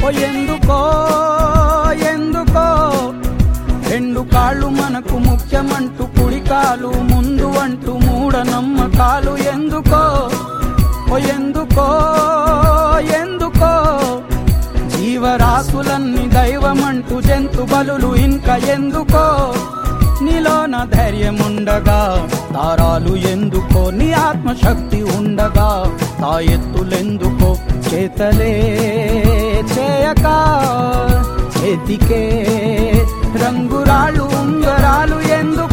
ఓ ఎందుకో ఎందుకో రెండు కాళ్ళు మనకు ముఖ్యమంటూ కుడికాలు ముందు అంటూ మూఢ నమ్మకాలు ఎందుకో ఓ ఎందుకో ఎందుకో జీవరాశులన్నీ దైవమంటూ జంతు బలులు ఇంకా ఎందుకో నీలోన ధైర్యం ఉండగా తారాలు ఎందుకో నీ ఆత్మశక్తి ఉండగా తా ఎత్తులెందుకో చేతలే చేయక చేతికే రంగురాళ్ళు ఉంగరాలు ఎందుకు